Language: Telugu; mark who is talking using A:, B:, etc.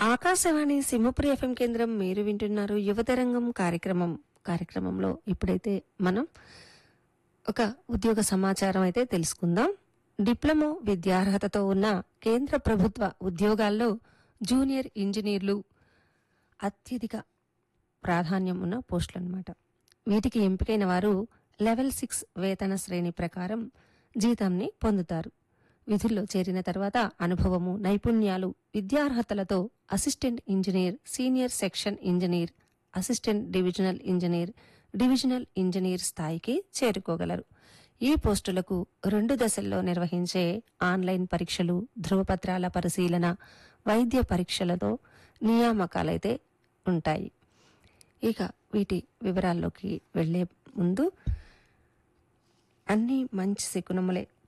A: ఆకాశవాణి సింహపురి ఎఫ్ఎం కేంద్రం మీరు వింటున్నారు యువతరంగం కార్యక్రమం కార్యక్రమంలో ఇప్పుడైతే మనం ఒక ఉద్యోగ సమాచారం అయితే తెలుసుకుందాం డిప్లొమా విద్యార్హతతో ఉన్న కేంద్ర ప్రభుత్వ ఉద్యోగాల్లో జూనియర్ ఇంజనీర్లు అత్యధిక ప్రాధాన్యం ఉన్న పోస్టులు అన్నమాట వీటికి ఎంపికైన వారు లెవెల్ సిక్స్ వేతన శ్రేణి ప్రకారం జీతాన్ని పొందుతారు విధుల్లో చేరిన తర్వాత అనుభవము నైపుణ్యాలు విద్యార్హతలతో assistant engineer senior section engineer assistant divisional engineer divisional engineer స్థాయికి చేరుకోగలరు ఈ పోస్టులకు రెండు దశల్లో నిర్వహించే ఆన్లైన్ పరీక్షలు ధృవపత్రాల పరిశీలన వైద్య పరీక్షలతో నియామకాలైతే ఉంటాయి ఇక వీటి వివరాల్లోకి వెళ్లే ముందు అన్ని మంచి శకునములే